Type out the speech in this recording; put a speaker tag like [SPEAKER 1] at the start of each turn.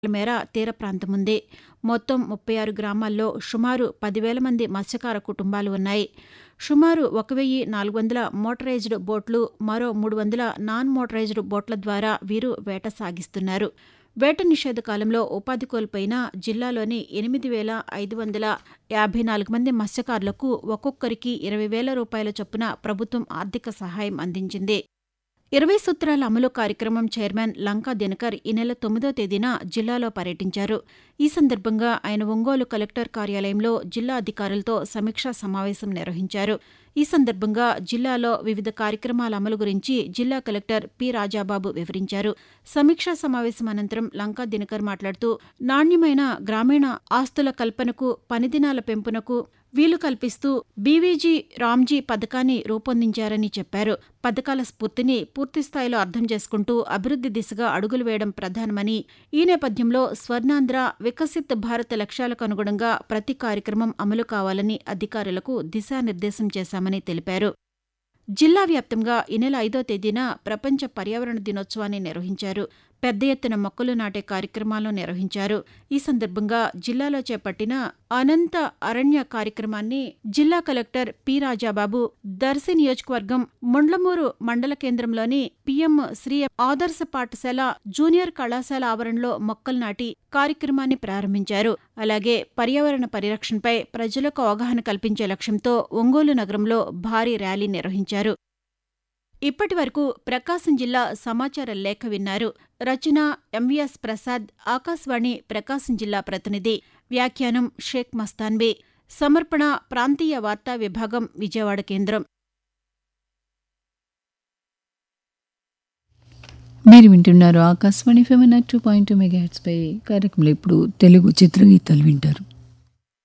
[SPEAKER 1] మేర తీర ప్రాంతముంది మొత్తం ముప్పై ఆరు గ్రామాల్లో సుమారు పదివేల మంది మత్స్యకార కుటుంబాలు ఉన్నాయి సుమారు ఒక వెయ్యి నాలుగు వందల మోటరైజ్డ్ బోట్లు మరో మూడు వందల నాన్ మోటరైజ్డ్ బోట్ల ద్వారా వీరు వేట సాగిస్తున్నారు వేట నిషేధ కాలంలో ఉపాధి కోల్పోయిన జిల్లాలోని ఎనిమిది వేల ఐదు వందల యాభై నాలుగు మంది మత్స్యకారులకు ఒక్కొక్కరికి ఇరవై వేల రూపాయల చొప్పున ప్రభుత్వం ఆర్థిక సహాయం అందించింది ఇరవై సూత్రాల అమలు కార్యక్రమం చైర్మన్ లంకా దినకర్ ఈ నెల తొమ్మిదో తేదీన జిల్లాలో పర్యటించారు ఈ సందర్భంగా ఆయన ఒంగోలు కలెక్టర్ కార్యాలయంలో జిల్లా అధికారులతో సమీక్షా సమావేశం నిర్వహించారు ఈ సందర్భంగా జిల్లాలో వివిధ కార్యక్రమాల అమలు గురించి జిల్లా కలెక్టర్ పి రాజాబాబు వివరించారు సమీక్షా సమావేశం అనంతరం లంకా దినకర్ మాట్లాడుతూ నాణ్యమైన గ్రామీణ ఆస్తుల కల్పనకు పనిదినాల పెంపునకు వీలు కల్పిస్తూ బీవీజీ రామ్జీ పథకాన్ని రూపొందించారని చెప్పారు పథకాల స్ఫూర్తిని పూర్తిస్థాయిలో అర్థం చేసుకుంటూ అభివృద్ది దిశగా అడుగులు వేయడం ప్రధానమని ఈ నేపథ్యంలో స్వర్ణాంధ్ర వికసిత్ భారత్ లక్ష్యాలకు అనుగుణంగా ప్రతి కార్యక్రమం అమలు కావాలని అధికారులకు దిశానిర్దేశం చేశామని తెలిపారు జిల్లా వ్యాప్తంగా ఈ నెల ఐదో తేదీన ప్రపంచ పర్యావరణ దినోత్సవాన్ని నిర్వహించారు పెద్ద ఎత్తున మొక్కలు నాటే కార్యక్రమాలను నిర్వహించారు ఈ సందర్భంగా జిల్లాలో చేపట్టిన అనంత అరణ్య కార్యక్రమాన్ని జిల్లా కలెక్టర్ పి రాజాబాబు దర్శి నియోజకవర్గం ముండ్లమూరు మండల కేంద్రంలోని పిఎం శ్రీ ఆదర్శ పాఠశాల జూనియర్ కళాశాల ఆవరణలో మొక్కలు నాటి కార్యక్రమాన్ని ప్రారంభించారు అలాగే పర్యావరణ పరిరక్షణపై ప్రజలకు అవగాహన కల్పించే లక్ష్యంతో ఒంగోలు నగరంలో భారీ ర్యాలీ నిర్వహించారు ఇప్పటి వరకు ప్రకాశం జిల్లా సమాచార లేఖ విన్నారు రచన ఎంవిఎస్ ప్రసాద్ ఆకాశవాణి ప్రకాశం జిల్లా ప్రతినిధి వ్యాఖ్యానం షేక్ మస్తాన్బీ సమర్పణ ప్రాంతీయ వార్తా విభాగం విజయవాడ కేంద్రం
[SPEAKER 2] మీరు వింటున్నారు Akashvani Femina two point two mega పై కార్యక్రమంలో ఇప్పుడు తెలుగు చిత్రగీతాలు వింటారు